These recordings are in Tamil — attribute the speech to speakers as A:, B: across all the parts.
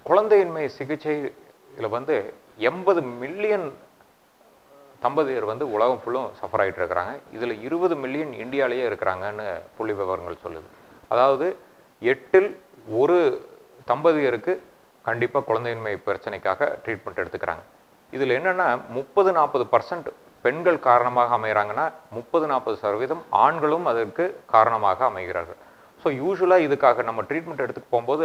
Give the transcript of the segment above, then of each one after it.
A: குழந்தையின்மை சிகிச்சையில் வந்து எண்பது மில்லியன் தம்பதியர் வந்து உலகம் ஃபுல்லும் சஃபர் ஆகிட்டு இருக்கிறாங்க இதில் இருபது மில்லியன் இந்தியாவிலேயே இருக்கிறாங்கன்னு புள்ளி விவரங்கள் சொல்லுது அதாவது எட்டில் ஒரு தம்பதியருக்கு கண்டிப்பாக குழந்தையின்மை பிரச்சனைக்காக ட்ரீட்மெண்ட் எடுத்துக்கிறாங்க இதில் என்னென்னா முப்பது நாற்பது பர்சன்ட் பெண்கள் காரணமாக அமைகிறாங்கன்னா முப்பது நாற்பது சதவீதம் ஆண்களும் அதற்கு காரணமாக அமைகிறார்கள் ஸோ யூஸ்வலாக இதுக்காக நம்ம ட்ரீட்மெண்ட் எடுத்துக்கு போகும்போது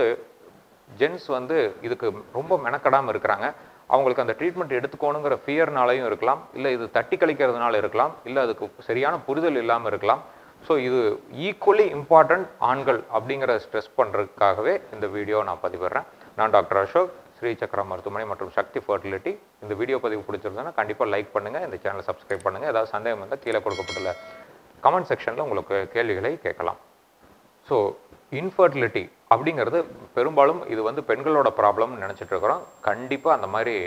A: ஜென்ஸ் வந்து இதுக்கு ரொம்ப மெனக்கடாமல் இருக்கிறாங்க அவங்களுக்கு அந்த ட்ரீட்மெண்ட் எடுத்துக்கணுங்கிற ஃபியர்னாலையும் இருக்கலாம் இல்லை இது தட்டி கழிக்கிறதுனால இருக்கலாம் இல்லை அதுக்கு சரியான புரிதல் இல்லாமல் இருக்கலாம் ஸோ இது ஈக்குவலி இம்பார்ட்டண்ட் ஆண்கள் அப்படிங்கிற ஸ்ட்ரெஸ் பண்ணுறதுக்காகவே இந்த வீடியோ நான் பதிவிடுறேன் நான் டாக்டர் அசோக் ஸ்ரீ சக்கரா மருத்துவமனை மற்றும் சக்தி ஃபர்டிலிட்டி இந்த வீடியோ பதிவு பிடிச்சிருந்ததுன்னா கண்டிப்பாக லைக் பண்ணுங்கள் இந்த சேனலை சப்ஸ்கிரைப் பண்ணுங்கள் ஏதாவது சந்தேகம் வந்தால் கீழே கொடுக்கப்பட்டுள்ள கமெண்ட் செக்ஷனில் உங்களுக்கு கேள்விகளை கேட்கலாம் ஸோ இன்ஃபர்டிலிட்டி அப்படிங்கிறது பெரும்பாலும் இது வந்து பெண்களோட ப்ராப்ளம்னு நினச்சிட்டு இருக்கிறோம் கண்டிப்பாக அந்த மாதிரி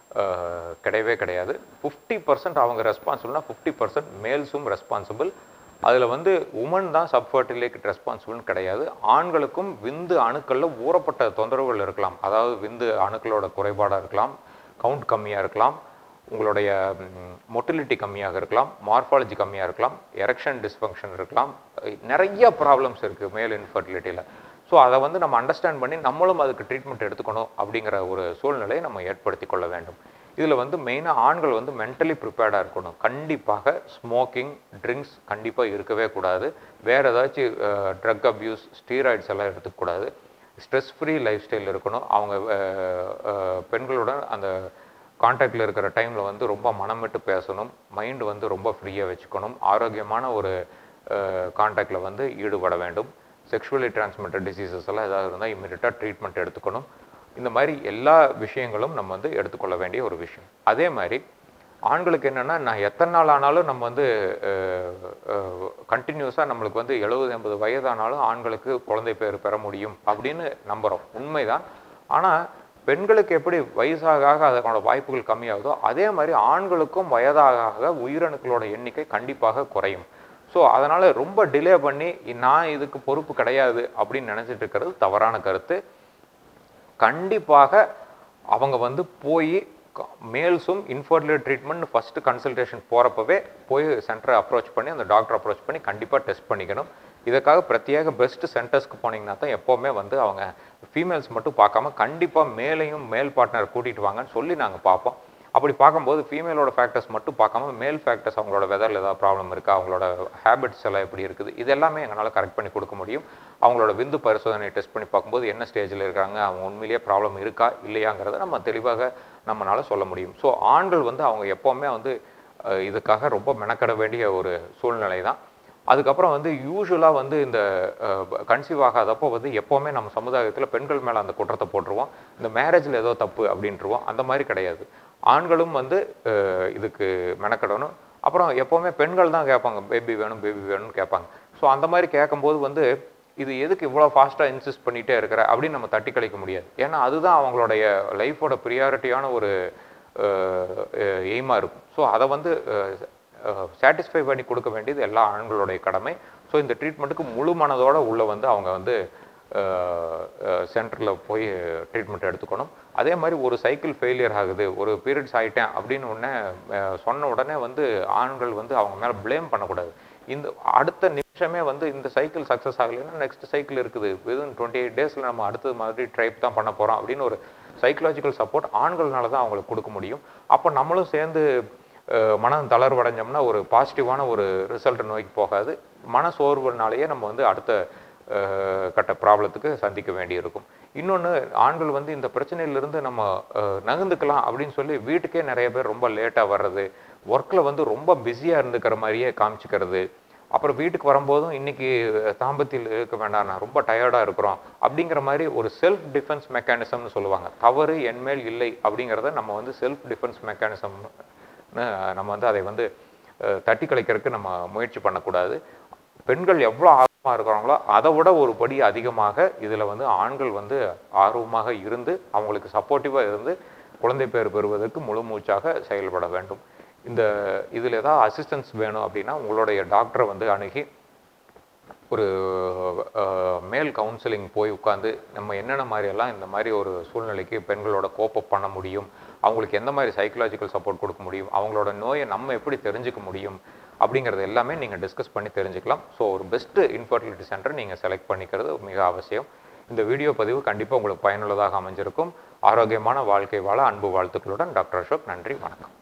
A: அஹ், கிடையவே கிடையாது ஃபிஃப்டி பர்சன்ட் அவங்க ரெஸ்பான்சிபிள்னா ஃபிஃப்டி பர்சன்ட் மேல்ஸும் ரெஸ்பான்சிபிள் அதில் வந்து உமன் தான் சப்ஃபர்டிலேக்கு ரெஸ்பான்சிபிள்னு கிடையாது ஆண்களுக்கும் விந்து அணுக்களில் ஊறப்பட்ட தொந்தரவுகள் இருக்கலாம் அதாவது விந்து அணுக்களோட குறைபாடாக இருக்கலாம் கவுண்ட் கம்மியாக இருக்கலாம் உங்களுடைய மொட்டிலிட்டி கம்மியாக இருக்கலாம் மார்ஃபாலஜி கம்மியாக இருக்கலாம் எரெக்ஷன் டிஸ்ஃபங்க்ஷன் இருக்கலாம் அஹ் நிறைய ப்ராப்ளம்ஸ் இருக்குது மேல் இன்ஃபர்டிலிட்டியில் ஸோ அதை வந்து நம்ம அண்டர்ஸ்டாண்ட் பண்ணி நம்மளும் அதுக்கு ட்ரீட்மெண்ட் எடுத்துக்கணும் அப்படிங்கிற ஒரு சூழ்நிலையை நம்ம ஏற்படுத்தி கொள்ள வேண்டும் இதில் வந்து மெயினாக ஆண்கள் வந்து மென்டலி ப்ரிப்பேர்டாக இருக்கணும் கண்டிப்பாக ஸ்மோக்கிங் ட்ரிங்க்ஸ் கண்டிப்பாக இருக்கவே கூடாது வேறு ஏதாச்சும் ட்ரக் அப்யூஸ் ஸ்டீராய்ட்ஸ் எல்லாம் எடுத்துக்கக்கூடாது ஸ்ட்ரெஸ் ஃப்ரீ லைஃப் ஸ்டைல் இருக்கணும் அவங்க அஹ், அஹ், பெண்களுடன் அந்த காண்டாக்டில் இருக்கிற டைமில் வந்து ரொம்ப மனம் விட்டு பேசணும் மைண்ட் வந்து ரொம்ப ஃப்ரீயாக வச்சுக்கணும் ஆரோக்கியமான ஒரு காண்டாக்டில் வந்து ஈடுபட வேண்டும் செக்ஷுவலி டிரான்ஸ்மிட்டட் டிசீசஸ் எல்லாம் ஏதாவது இருந்தால் இம்மிடியட்டாக ட்ரீட்மெண்ட் எடுத்துக்கணும் இந்த மாதிரி எல்லா விஷயங்களும் நம்ம வந்து எடுத்துக்கொள்ள வேண்டிய ஒரு விஷயம் அதே மாதிரி ஆண்களுக்கு என்னென்னா நான் எத்தனை நாள் ஆனாலும் நம்ம வந்து கண்டினியூஸாக நம்மளுக்கு வந்து எழுபது எண்பது வயதானாலும் ஆண்களுக்கு குழந்தை பேர் பெற முடியும் அப்படின்னு நம்புகிறோம் உண்மைதான் ஆனால் பெண்களுக்கு எப்படி வயசாக ஆக அதனோட வாய்ப்புகள் கம்மியாகுதோ அதே மாதிரி ஆண்களுக்கும் வயதாக ஆக உயிரணுக்களோட எண்ணிக்கை கண்டிப்பாக குறையும் ஸோ அதனால் ரொம்ப டிலே பண்ணி நான் இதுக்கு பொறுப்பு கிடையாது அப்படின்னு நினச்சிட்டு இருக்கிறது தவறான கருத்து கண்டிப்பாக அவங்க வந்து போய் மேல்ஸும் இன்ஃபர்டிலிட்டி ட்ரீட்மெண்ட் ஃபஸ்ட்டு கன்சல்டேஷன் போகிறப்பவே போய் சென்டரை அப்ரோச் பண்ணி அந்த டாக்டர் அப்ரோச் பண்ணி கண்டிப்பாக டெஸ்ட் பண்ணிக்கணும் இதுக்காக பிரத்யேக பெஸ்ட் சென்டர்ஸ்க்கு போனீங்கன்னா தான் எப்போவுமே வந்து அவங்க ஃபீமேல்ஸ் மட்டும் பார்க்காம கண்டிப்பாக மேலையும் மேல் பார்ட்னர் கூட்டிகிட்டு வாங்கன்னு சொல்லி நாங்கள் பார்ப்போம் அப்படி பார்க்கும்போது ஃபீமேலோட ஃபேக்டர்ஸ் மட்டும் பார்க்காம மேல் ஃபேக்டர்ஸ் அவங்களோட வெதரில் ஏதாவது ப்ராப்ளம் இருக்கா அவங்களோட ஹேபிட்ஸ் எல்லாம் எப்படி இருக்குது இது எல்லாமே எங்களால் கரெக்ட் பண்ணி கொடுக்க முடியும் அவங்களோட விந்து பரிசோதனை டெஸ்ட் பண்ணி பார்க்கும்போது என்ன ஸ்டேஜில் இருக்காங்க அவங்க உண்மையிலேயே ப்ராப்ளம் இருக்கா இல்லையாங்கிறத நம்ம தெளிவாக நம்மளால் சொல்ல முடியும் ஸோ ஆண்கள் வந்து அவங்க எப்போவுமே வந்து அஹ், இதுக்காக ரொம்ப மெனக்கட வேண்டிய ஒரு சூழ்நிலை தான் அதுக்கப்புறம் வந்து யூஸ்வலாக வந்து இந்த கன்சீவ் ஆகாதப்போ வந்து எப்போவுமே நம்ம சமுதாயத்தில் பெண்கள் மேலே அந்த குற்றத்தை போட்டுருவோம் இந்த மேரேஜில் ஏதோ தப்பு அப்படின்ட்டுருவோம் அந்த மாதிரி கிடையாது ஆண்களும் வந்து அஹ், இதுக்கு மெனக்கடணும் அப்புறம் எப்போவுமே பெண்கள் தான் கேட்பாங்க பேபி வேணும் பேபி வேணும்னு கேட்பாங்க ஸோ அந்த மாதிரி கேட்கும்போது வந்து இது எதுக்கு இவ்வளோ ஃபாஸ்ட்டாக இன்சிஸ்ட் பண்ணிகிட்டே இருக்கிற அப்படின்னு நம்ம தட்டி கழிக்க முடியாது ஏன்னா அதுதான் அவங்களுடைய லைஃபோட ப்ரியாரிட்டியான ஒரு எய்மாக இருக்கும் ஸோ அதை வந்து சாட்டிஸ்ஃபை பண்ணி கொடுக்க வேண்டியது எல்லா ஆண்களுடைய கடமை ஸோ இந்த ட்ரீட்மெண்ட்டுக்கு முழு மனதோட உள்ள வந்து அவங்க வந்து சென்டரில் போய் ட்ரீட்மெண்ட் எடுத்துக்கணும் அதே மாதிரி ஒரு சைக்கிள் ஃபெயிலியர் ஆகுது ஒரு பீரியட்ஸ் ஆகிட்டேன் அப்படின்னு உடனே அஹ், சொன்ன உடனே வந்து ஆண்கள் வந்து அவங்க மேலே ப்ளேம் பண்ணக்கூடாது இந்த அடுத்த நிமிஷமே வந்து இந்த சைக்கிள் சக்ஸஸ் ஆகலைன்னா நெக்ஸ்ட் சைக்கிள் இருக்குது விதின் டுவெண்ட்டி எயிட் டேஸில் நம்ம அடுத்தது மாதிரி ட்ரைப் தான் பண்ண போகிறோம் அப்படின்னு ஒரு சைக்கலாஜிக்கல் சப்போர்ட் ஆண்கள்னால தான் அவங்களுக்கு கொடுக்க முடியும் அப்போ நம்மளும் சேர்ந்து அஹ், மனம் தளர்வடைஞ்சோம்னா ஒரு பாசிட்டிவான ஒரு ரிசல்ட் நோக்கி போகாது மன சோர்வுனாலேயே நம்ம வந்து அடுத்த அஹ், கட்ட ப்ராப்ளத்துக்கு சந்திக்க வேண்டியிருக்கும் இன்னொன்று ஆண்கள் வந்து இந்த பிரச்சனையிலிருந்து நம்ம அஹ், நகர்ந்துக்கலாம் அப்படின்னு சொல்லி வீட்டுக்கே நிறைய பேர் ரொம்ப லேட்டாக வர்றது ஒர்க்கில் வந்து ரொம்ப பிஸியாக இருந்துக்கிற மாதிரியே காமிச்சிக்கிறது அப்புறம் வீட்டுக்கு வரும்போதும் இன்னைக்கு தாம்பத்தியில் இருக்க வேண்டாம் நான் ரொம்ப டயர்டாக இருக்கிறோம் அப்படிங்கிற மாதிரி ஒரு செல்ஃப் டிஃபென்ஸ் மெக்கானிசம்னு சொல்லுவாங்க தவறு என்மேல் இல்லை அப்படிங்கிறத நம்ம வந்து செல்ஃப் டிஃபென்ஸ் மெக்கானிசம் நம்ம வந்து அதை வந்து அஹ், தட்டி கழிக்கிறதுக்கு நம்ம முயற்சி பண்ணக்கூடாது பெண்கள் எவ்வளோ ஆர்வமாக இருக்கிறாங்களோ அதை விட ஒரு படி அதிகமாக இதில் வந்து ஆண்கள் வந்து ஆர்வமாக இருந்து அவங்களுக்கு சப்போர்ட்டிவாக இருந்து குழந்தை பேர் பெறுவதற்கு முழு மூச்சாக செயல்பட வேண்டும் இந்த இதில் ஏதாவது அசிஸ்டன்ஸ் வேணும் அப்படின்னா உங்களுடைய டாக்டரை வந்து அணுகி ஒரு மேல் கவுன்சிலிங் போய் உட்காந்து நம்ம என்னென்ன மாதிரியெல்லாம் இந்த மாதிரி ஒரு சூழ்நிலைக்கு பெண்களோட கோப்பப் பண்ண முடியும் அவங்களுக்கு எந்த மாதிரி சைக்கலாஜிக்கல் சப்போர்ட் கொடுக்க முடியும் அவங்களோட நோயை நம்ம எப்படி தெரிஞ்சுக்க முடியும் அப்படிங்கிறது எல்லாமே நீங்கள் டிஸ்கஸ் பண்ணி தெரிஞ்சுக்கலாம் ஸோ ஒரு பெஸ்ட்டு இன்ஃபர்டிலிட்டி சென்டர் நீங்கள் செலக்ட் பண்ணிக்கிறது மிக அவசியம் இந்த வீடியோ பதிவு கண்டிப்பாக உங்களுக்கு பயனுள்ளதாக அமைஞ்சிருக்கும் ஆரோக்கியமான வாழ்க்கை வாழ அன்பு வாழ்த்துக்களுடன் டாக்டர் அசோக் நன்றி வணக்கம்